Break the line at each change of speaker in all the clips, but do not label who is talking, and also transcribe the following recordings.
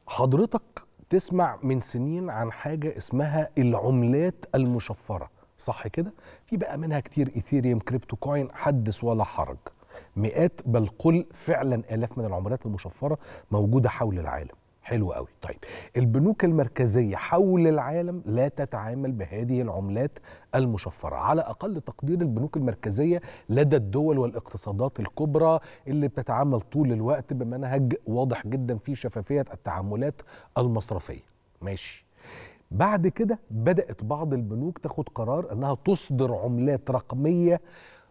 حضرتك تسمع من سنين عن حاجة اسمها العملات المشفرة صح كده؟ في بقى منها كتير ايثيريوم كريبتو كوين حدث ولا حرج مئات بل قل فعلا آلاف من العملات المشفرة موجودة حول العالم حلو قوي طيب البنوك المركزية حول العالم لا تتعامل بهذه العملات المشفرة على أقل تقدير البنوك المركزية لدى الدول والاقتصادات الكبرى اللي بتتعامل طول الوقت بمنهج واضح جدا في شفافية التعاملات المصرفية ماشي بعد كده بدأت بعض البنوك تاخد قرار أنها تصدر عملات رقمية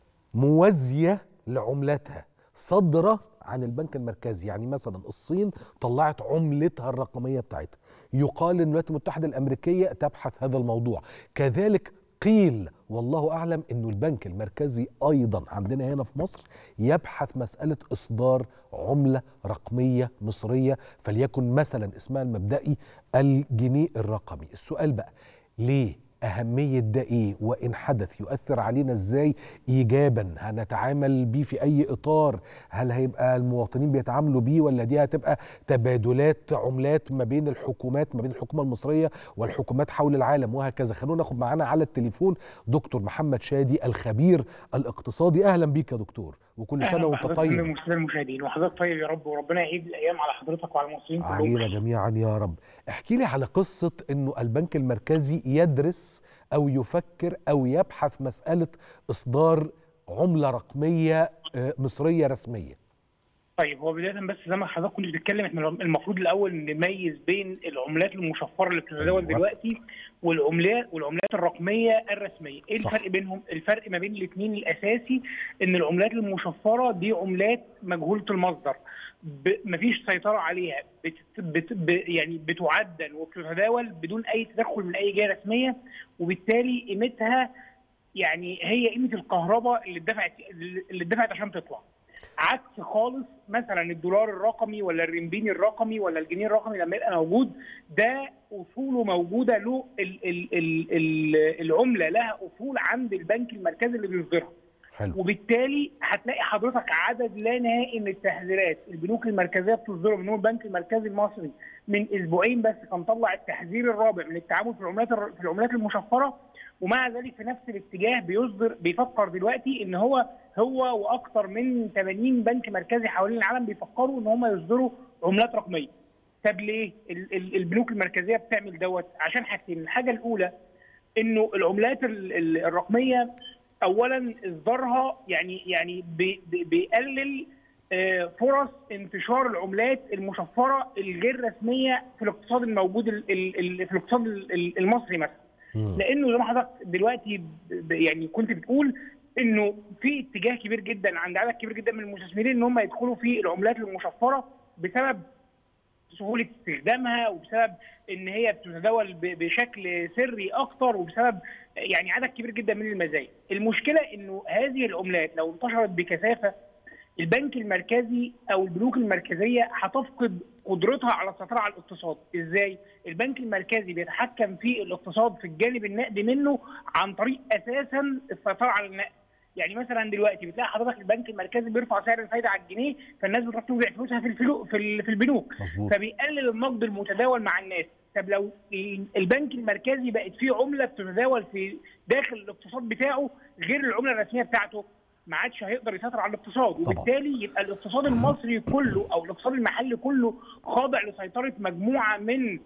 موازية لعملاتها صادرة عن البنك المركزي يعني مثلا الصين طلعت عملتها الرقمية بتاعتها يقال ان الولايات المتحدة الأمريكية تبحث هذا الموضوع كذلك قيل والله أعلم أنه البنك المركزي أيضا عندنا هنا في مصر يبحث مسألة إصدار عملة رقمية مصرية فليكن مثلا اسمها المبدئي الجنيه الرقمي السؤال بقى ليه أهمية ده إيه وإن حدث يؤثر علينا إزاي إيجابا هنتعامل بيه في أي إطار هل هيبقى المواطنين بيتعاملوا بيه ولا دي هتبقى تبادلات عملات ما بين الحكومات ما بين الحكومة المصرية والحكومات حول العالم وهكذا خلونا ناخد معانا على التليفون دكتور محمد شادي الخبير الاقتصادي أهلا بيك يا دكتور وكل سنة وأنت طيب
أهلا المشاهدين وحضرتك طيب يا رب وربنا يعيد الأيام على حضرتك وعلى المصريين كلهم
علينا جميعا يا رب احكي لي على قصة أنه البنك المركزي يدرس او يفكر او يبحث مساله اصدار عمله رقميه مصريه رسميه
طيب هو بدايه بس زي ما حضرتك كنت بتتكلم احنا المفروض الاول نميز بين العملات المشفره اللي بتتداول
أيوة.
دلوقتي والعملات والعملات الرقميه الرسميه ايه
صح.
الفرق بينهم الفرق ما بين الاثنين الاساسي ان العملات المشفره دي عملات مجهوله المصدر ب... مفيش سيطره عليها بت... بت... ب... يعني بتعدل وبتتداول بدون اي تدخل من اي جهه رسميه وبالتالي قيمتها يعني هي قيمه الكهرباء اللي اتدفعت اللي اتدفعت عشان تطلع عكس خالص مثلا الدولار الرقمي ولا الرنبين الرقمي ولا الجنيه الرقمي لما يبقى موجود ده اصوله موجوده له ال ال ال ال العمله لها اصول عند البنك المركزي اللي بيصدرها
حلو
وبالتالي هتلاقي حضرتك عدد لا نهائي من التحذيرات البنوك المركزيه بتصدره من البنك المركزي المصري من اسبوعين بس كان طلع التحذير الرابع من التعامل في العملات في العملات المشفره ومع ذلك في نفس الاتجاه بيصدر بيفكر دلوقتي ان هو هو واكثر من 80 بنك مركزي حوالين العالم بيفكروا ان هم يصدروا عملات رقميه. طب ليه؟ ال- ال- البنوك المركزيه بتعمل دوت عشان حاجتين، الحاجه الاولى انه العملات ال- ال- الرقميه اولا اصدارها يعني يعني بي- بي- بيقلل آه، فرص انتشار العملات المشفره الغير رسميه في الاقتصاد الموجود ال- ال- ال- في الاقتصاد ال- ال- المصري مثلا.
مم.
لانه زي ما حضرتك دلوقتي ب- يعني كنت بتقول انه في اتجاه كبير جدا عند عدد كبير جدا من المستثمرين ان هم يدخلوا في العملات المشفره بسبب سهوله استخدامها وبسبب ان هي بتتداول ب- بشكل سري اكتر وبسبب يعني عدد كبير جدا من المزايا. المشكله انه هذه العملات لو انتشرت بكثافه البنك المركزي او البنوك المركزيه هتفقد قدرتها على السيطره على الاقتصاد، ازاي؟ البنك المركزي بيتحكم في الاقتصاد في الجانب النقدي منه عن طريق اساسا السيطره على النقد. يعني مثلا دلوقتي بتلاقي حضرتك البنك المركزي بيرفع سعر الفايده على الجنيه فالناس بتروح تودع فلوسها في الفلو في ال- في البنوك
مظبوط
فبيقلل النقد المتداول مع الناس طب لو البنك المركزي بقت فيه عمله بتتداول في داخل الاقتصاد بتاعه غير العمله الرسميه بتاعته ما عادش هيقدر يسيطر على الاقتصاد وبالتالي يبقى الاقتصاد المصري كله او الاقتصاد المحلي كله خاضع لسيطره مجموعه من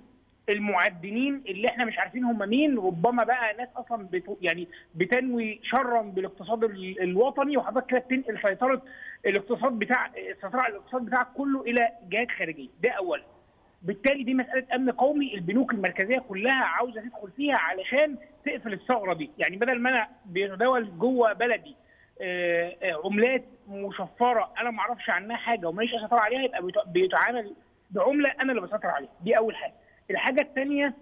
المعدنين اللي احنا مش عارفين هم مين ربما بقى ناس اصلا بت يعني بتنوي شرا بالاقتصاد ال- الوطني وحضرتك كده بتنقل سيطره الاقتصاد بتاع السيطره على الاقتصاد بتاعك كله الى جهات خارجيه ده اولا بالتالي دي مساله امن قومي البنوك المركزيه كلها عاوزه تدخل فيها علشان تقفل الثغره دي يعني بدل ما انا بيتداول جوه بلدي آه، آه، عملات مشفره انا ما اعرفش عنها حاجه وماليش اسيطر عليها يبقى بيت- بيتعامل بعمله انا اللي بسيطر عليها دي اول حاجه الحاجه الثانيه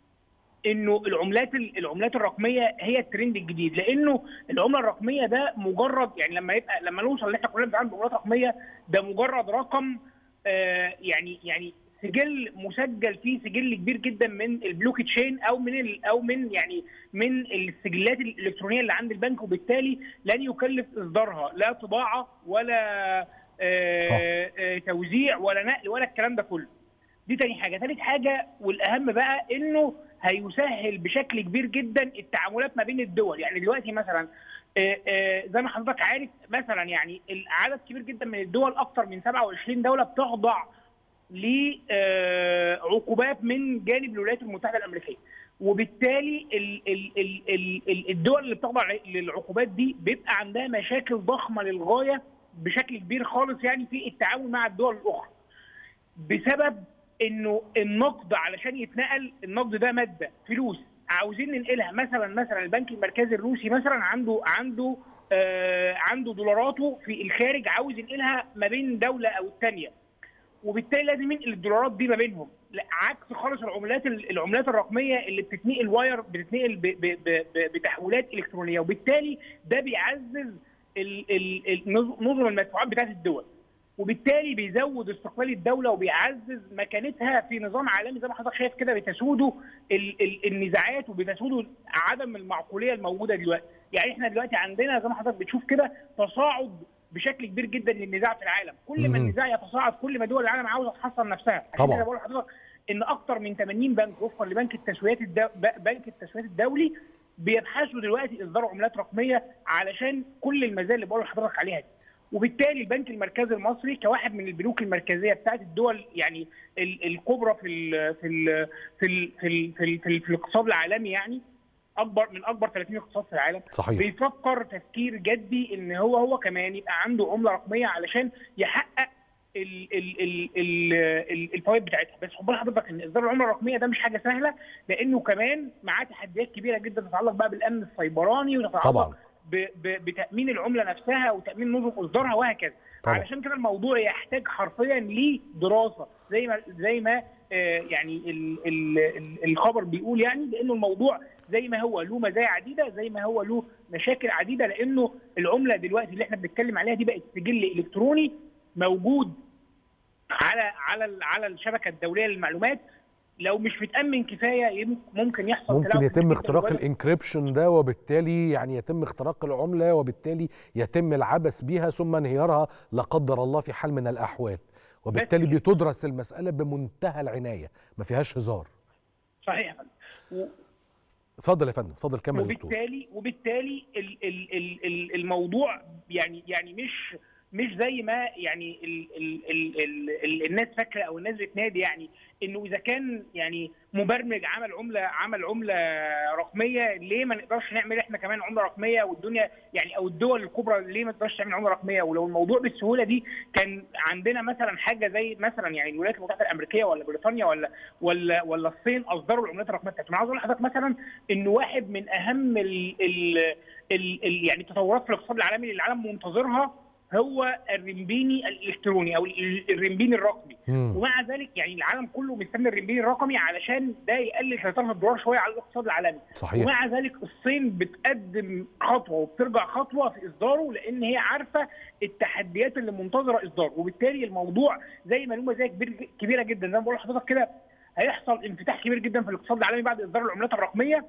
انه العملات العملات الرقميه هي الترند الجديد لانه العمله الرقميه ده مجرد يعني لما يبقى لما نوصل ان احنا كلنا بنتعامل بعملات رقميه ده مجرد رقم آه يعني يعني سجل مسجل فيه سجل كبير جدا من البلوك تشين او من ال او من يعني من السجلات الالكترونيه اللي عند البنك وبالتالي لن يكلف اصدارها لا طباعه ولا آه
صح.
آه توزيع ولا نقل ولا الكلام ده كله دي تاني حاجه ثالث حاجه والاهم بقى انه هيسهل بشكل كبير جدا التعاملات ما بين الدول يعني دلوقتي مثلا آه، آه، زي ما حضرتك عارف مثلا يعني عدد كبير جدا من الدول اكثر من 27 دوله بتخضع لعقوبات من جانب الولايات المتحده الامريكيه وبالتالي ال ال ال ال ال الدول اللي بتخضع للعقوبات دي بيبقى عندها مشاكل ضخمه للغايه بشكل كبير خالص يعني في التعامل مع الدول الاخرى بسبب انه النقد علشان يتنقل النقد ده ماده فلوس عاوزين ننقلها مثلا مثلا البنك المركزي الروسي مثلا عنده عنده آه عنده دولاراته في الخارج عاوز ينقلها ما بين دوله او الثانيه وبالتالي لازم ينقل الدولارات دي ما بينهم لا عكس خالص العملات العملات الرقميه اللي بتتنقل واير بتتنقل ب- ب- ب- ب- بتحويلات الكترونيه وبالتالي ده بيعزز ال- ال- ال- نظم المدفوعات بتاعت الدول وبالتالي بيزود استقلال الدوله وبيعزز مكانتها في نظام عالمي زي ما حضرتك شايف كده بتسوده ال- ال- النزاعات وبتسوده عدم المعقوليه الموجوده دلوقتي يعني احنا دلوقتي عندنا زي ما حضرتك بتشوف كده تصاعد بشكل كبير جدا للنزاع في العالم كل ما
مم.
النزاع يتصاعد كل ما دول العالم عاوزه تحصن نفسها عشان
طبعاً.
كده بقول لحضرتك ان اكتر من 80 بنك وفقا لبنك التسويات الدو... ب- بنك التسويات الدولي بيبحثوا دلوقتي اصدار عملات رقميه علشان كل المزايا اللي بقول لحضرتك عليها دي وبالتالي البنك المركزي المصري كواحد من البنوك المركزيه بتاعت الدول يعني ال- الكبرى في ال في ال في ال في ال في, ال في, ال في الاقتصاد العالمي يعني اكبر من اكبر 30 اقتصاد في العالم
صحيح
بيفكر تفكير جدي ان هو هو كمان يبقى عنده عمله رقميه علشان يحقق ال- ال- ال- ل- ل- الفوائد بتاعتها بس خد بال حضرتك ان اصدار العمله الرقميه ده مش حاجه سهله لانه كمان معاه تحديات كبيره جدا تتعلق بقى بالامن السيبراني وتتعلق
طبعا
ب- ب- بتامين العمله نفسها وتامين نظم اصدارها وهكذا
طبعا.
علشان كده الموضوع يحتاج حرفيا لدراسه زي ما زي ما آه، يعني ال ال ال الخبر بيقول يعني لانه الموضوع زي ما هو له مزايا عديده زي ما هو له مشاكل عديده لانه العمله دلوقتي اللي احنا بنتكلم عليها دي بقت سجل الكتروني موجود على على ال- على الشبكه الدوليه للمعلومات لو مش متامن كفايه يم- ممكن يحصل
ممكن
تلاعب
يتم
كبير
اختراق
جداً.
الانكريبشن ده وبالتالي يعني يتم اختراق العمله وبالتالي يتم العبث بيها ثم انهيارها لا قدر الله في حال من الاحوال وبالتالي
كده.
بتدرس المساله بمنتهى العنايه ما فيهاش هزار
صحيح يا فندم. و-
اتفضل يا فندم اتفضل كمل يا دكتور
وبالتالي وبالتالي ال ال ال ال الموضوع يعني يعني مش مش زي ما يعني ال ال ال ال ال الناس فاكره او الناس بتنادي يعني انه اذا كان يعني مبرمج عمل عمله عمل عمله رقميه ليه ما نقدرش نعمل احنا كمان عمله رقميه والدنيا يعني او الدول الكبرى ليه ما تقدرش تعمل عمله رقميه ولو الموضوع بالسهوله دي كان عندنا مثلا حاجه زي مثلا يعني الولايات المتحده الامريكيه ولا بريطانيا ولا ولا ولا الصين اصدروا العملات الرقميه بتاعتهم انا عاوز اقول لحضرتك مثلا انه واحد من اهم ال ال ال ال يعني التطورات في الاقتصاد العالمي اللي العالم منتظرها هو الرمبيني الالكتروني او ال- الرمبيني الرقمي
مم.
ومع ذلك يعني العالم كله مستني الرمبيني الرقمي علشان ده يقلل سيطره الدولار شويه على الاقتصاد العالمي
صحيح
ومع ذلك الصين بتقدم خطوه وبترجع خطوه في اصداره لان هي عارفه التحديات اللي منتظره اصداره وبالتالي الموضوع زي ما له مزايا كبير- كبيره جدا زي ما بقول لحضرتك كده هيحصل انفتاح كبير جدا في الاقتصاد العالمي بعد اصدار العملات الرقميه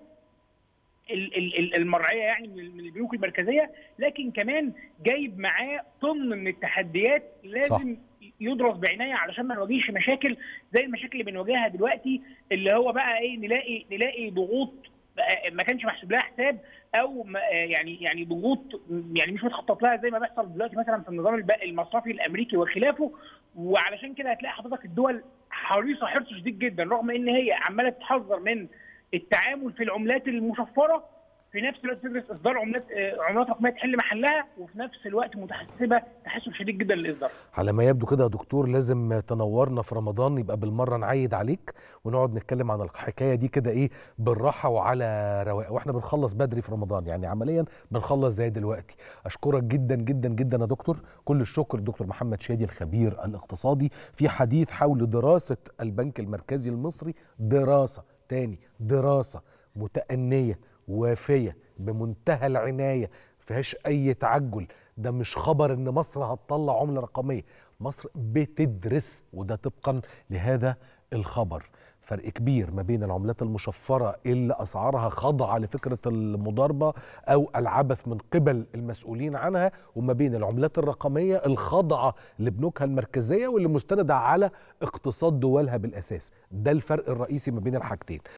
ال- ال- ال- المرعيه يعني من من البنوك المركزيه لكن كمان جايب معاه طن من التحديات لازم يدرس بعنايه علشان ما نواجهش مشاكل زي المشاكل اللي بنواجهها دلوقتي اللي هو بقى ايه نلاقي نلاقي ضغوط بقى ما كانش محسوب لها حساب او ما- يعني يعني ضغوط يعني مش متخطط لها زي ما بيحصل دلوقتي مثلا في النظام الب- المصرفي الامريكي وخلافه وعلشان كده هتلاقي حضرتك الدول حريصه حرص شديد جدا رغم ان هي عماله تحذر من التعامل في العملات المشفره في نفس الوقت تدرس اصدار عملات آه، عملات رقميه تحل محلها وفي نفس الوقت متحسبه تحسب شديد جدا للاصدار.
على ما يبدو كده يا دكتور لازم تنورنا في رمضان يبقى بالمره نعيد عليك ونقعد نتكلم عن الحكايه دي كده ايه بالراحه وعلى رواق واحنا بنخلص بدري في رمضان يعني عمليا بنخلص زي دلوقتي اشكرك جدا جدا جدا يا دكتور كل الشكر دكتور محمد شادي الخبير الاقتصادي في حديث حول دراسه البنك المركزي المصري دراسه تاني دراسه متأنية وافية بمنتهى العناية فيهاش أي تعجل ده مش خبر إن مصر هتطلع عملة رقمية مصر بتدرس وده طبقا لهذا الخبر فرق كبير ما بين العملات المشفرة اللي أسعارها خاضعة لفكرة المضاربة أو العبث من قبل المسؤولين عنها وما بين العملات الرقمية الخاضعة لبنوكها المركزية واللي مستندة على اقتصاد دولها بالأساس ده الفرق الرئيسي ما بين الحاجتين